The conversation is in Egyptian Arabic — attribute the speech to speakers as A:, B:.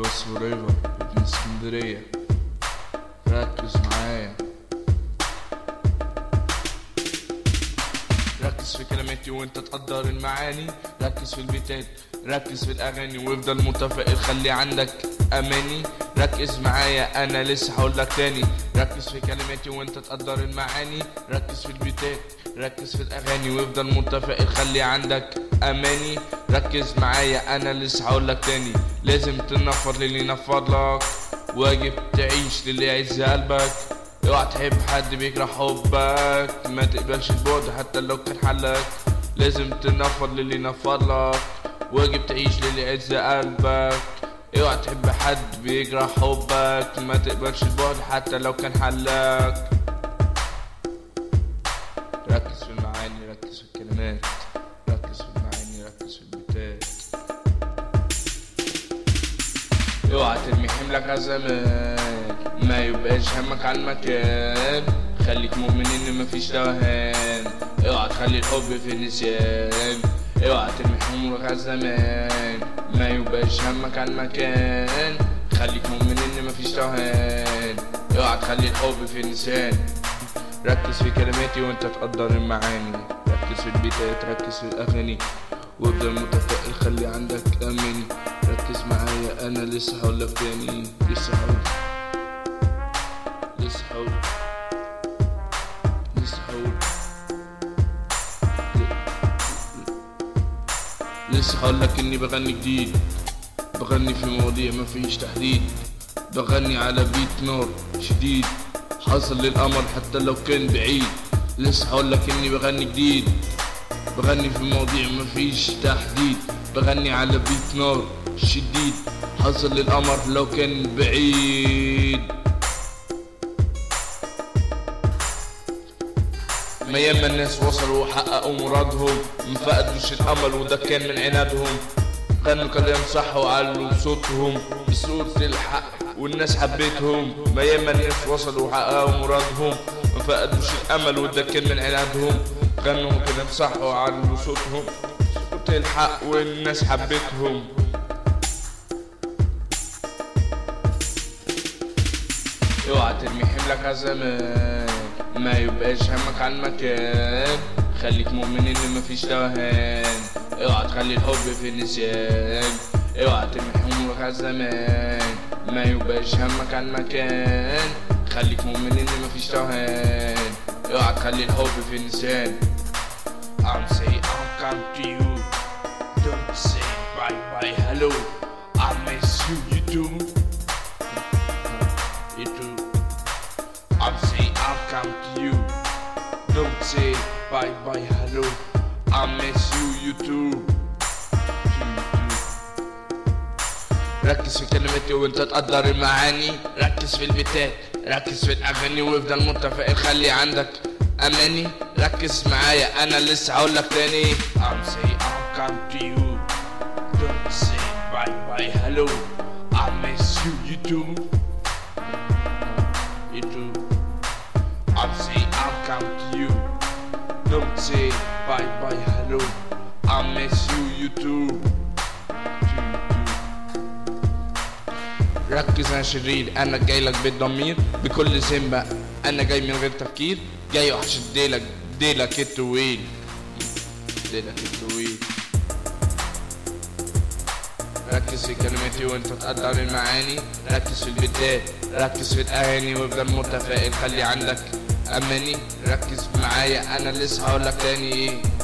A: بلس وريفر ابن اسكندرية ركز معايا ركز في كلماتي وانت تقدر المعاني ركز في البيتات ركز في الاغاني وافضل متفائل خلي عندك اماني ركز معايا انا لسه هقول لك تاني ركز في كلماتي وانت تقدر المعاني ركز في البيتات ركز في الاغاني وافضل متفائل خلي عندك اماني ركز معايا انا لسه هقول لك تاني لازم تنفض للي ينفض لك واجب تعيش للي يعز قلبك اوعى تحب حد بيكره حبك ما تقبلش البعد حتى لو كان حلك لازم تنفض للي ينفض لك واجب تعيش للي يعز قلبك اوعى تحب حد بيكره حبك ما تقبلش البعد حتى لو كان حلك ركز في المعاني ركز في الكلمات ركز في المعاني ركز في البيتات اوعى ترمي حملك على زمان ما يبقاش همك على المكان خليك مؤمن ان مفيش توهان اوعى تخلي الحب في النسيان اوعى ترمي حملك على زمان ما يبقاش همك على المكان خليك مؤمن ان مفيش توهان اوعى تخلي الحب في النسيان ركز في كلماتي وانت تقدر المعاني ركز في البيتات ركز في الاغاني وافضل متفائل خلي عندك اماني ركز معايا انا لسه هقولك تاني لسه هقول لسه هقول لسه هقول لسه هقولك اني بغني جديد بغني في مواضيع مفيش تحديد بغني على بيت نار شديد حصل للقمر حتى لو كان بعيد لسه هقولك اني بغني جديد بغني في مواضيع مفيش تحديد بغني على بيت نار شديد حصل للقمر لو كان بعيد ما ياما الناس وصلوا وحققوا مرادهم ما فقدوش الامل وده كان من عنادهم غنوا كلام صح وعلوا صوتهم بصوت الحق والناس حبيتهم ما ياما الناس وصلوا وحققوا مرادهم ما فقدوش الامل وده كان من عنادهم غنوا كلام صح وعلوا صوتهم صوت الحق والناس حبيتهم اوعى ترمي حملك على زمان ما يبقاش همك على المكان خليك مؤمن ان مفيش توهان اوعى تخلي الحب في النسيان اوعى ترمي حملك على زمان ما يبقاش همك على المكان خليك مؤمن ان مفيش توهان اوعى تخلي الحب في النسيان I'm say I'll come to you Don't say bye bye hello I miss you you too You too I'm say I'll come to you Don't say bye bye hello I miss you you too ركز في كلماتي وانت تقدر المعاني ركز في البيتات ركز في الاغاني وافضل متفائل خلي عندك اماني ركز معايا انا لسه هقولك تاني I'm say I'll come to you Don't say bye bye hello I miss you you too You too I'm say I'll come to you Don't say bye bye hello I miss you you too ركز يا شرير انا جاي لك بالضمير بكل ذمة انا جاي من غير تفكير جاي وحشد ديلك ديلك الطويل ديلك الطويل ركز في كلماتي وانت تقدر المعاني ركز في البيتات ركز في الاغاني وافضل متفائل خلي عندك اماني ركز معايا انا لسه هقولك تاني ايه